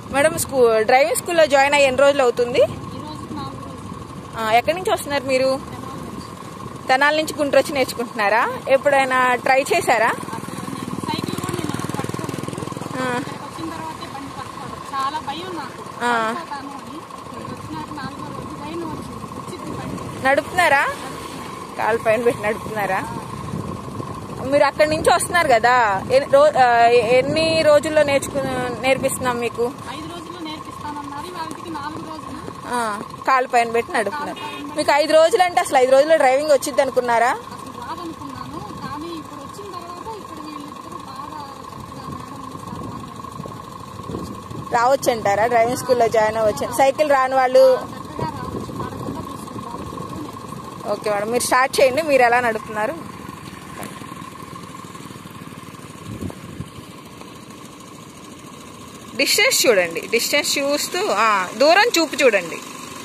Madam స్కూ driving స్కూల్లో join అయ్యి ఎన్ని రోజులు అవుతుంది ఈ రోజు నాలుగు రోజులు ఆ, ఎక్కడి నుంచి వస్తున్నారు మీరు తెనాలి నుంచి తెనాల నుంచి గుంటూరు వచ్చి నేర్చుకుంటున్నారా ఎప్పుడైనా ట్రై చేశారా అసలు నేను సైకిల్ కూడా నేను అసలు పట్టుకోలేదు ఆ, ఇక్కడికి వచ్చిన తర్వాతే బండి పట్టుకోవడం చాలా భయం నాకు ఆ. పడిపోతాను అని ఇక్కడికి వచ్చినాక నాలుగో రోజు ధైర్యం వచ్చింది వచ్చింది బండి నడుపుతున్నారా కాలు పైన పెట్టి నడుపుతున్నారా మీరు అక్కడి నుంచి వస్తున్నారు కదా ఎన్ని రో- ఆ, ఎన్ని రోజుల్లో నేర్చుకు నేర్పిస్తున్నాం మీకు ఐదు రోజులు నేర్పిస్తానన్నారు వాళ్ళకి నాలుగు రోజులు ఆ, కాలు పైన పెట్టి నడుపుతున్నారు మీకు ఐదు రోజులు అంటే అసలు ఐదు రోజుల్లో డ్రైవింగ్ వచ్చింది అనుకున్నారా అసలు రాదనుకున్నాను కానీ ఇప్పుడు వచ్చిన తర్వాత ఇక్కడ వీళ్ళిద్దరూ బాగా చక్కగా మేడం సార్ రావచ్చు అంటారా డ్రైవింగ్ స్కూల్లో జాయిన్ అవ్వచ్చు సైకిల్ రాని వాళ్ళు చక్కగా రావచ్చు పడకుండా తీసుకుంటారు చుట్టూ నేర్పిస్తారు ఓకే మేడం మీరు స్టార్ట్ చేయండి మీరు ఎలా నడుపుతున్నారు డిస్టెన్స్ చూడండి డిస్టెన్స్ చూస్తూ ఆ, దూరం చూపు చూడండి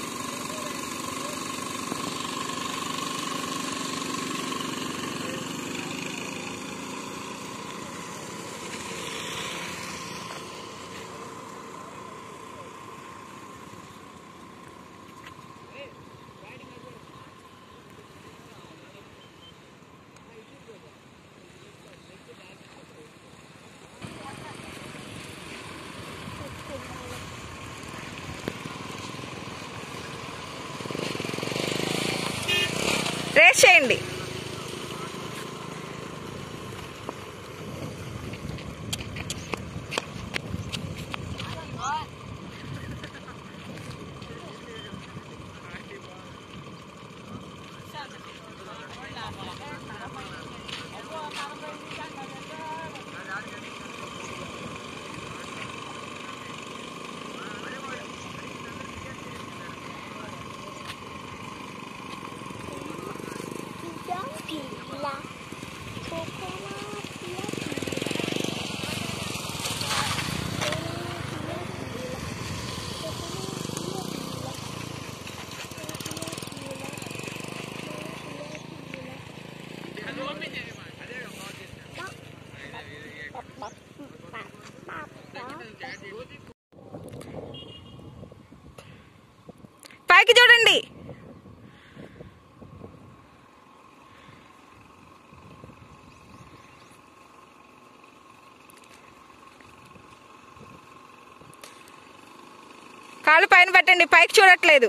రేస్ చేయండి Pila. Coconut pila pila. పైకి చూడండి కాళ్ళు పైన పెట్టండి పైకి చూడట్లేదు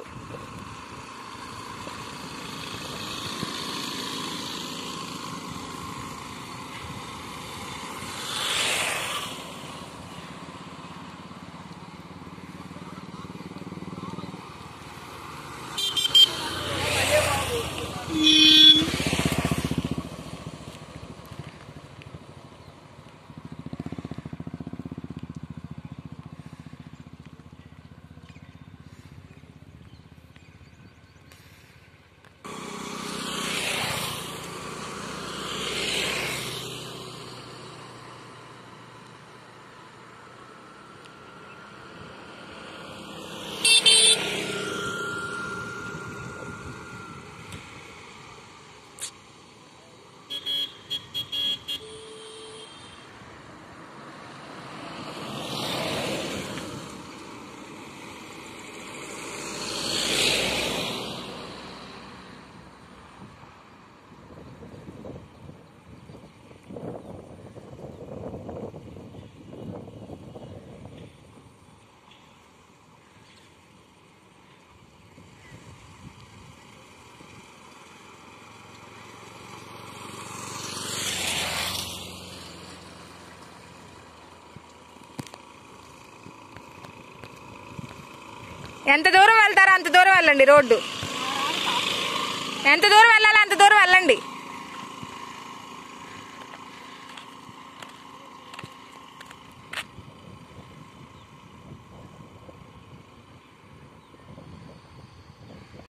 ఎంత దూరం వెళ్తారో అంత దూరం వెళ్ళండి రోడ్డు ఎంత దూరం వెళ్ళాలో అంత దూరం వెళ్ళండి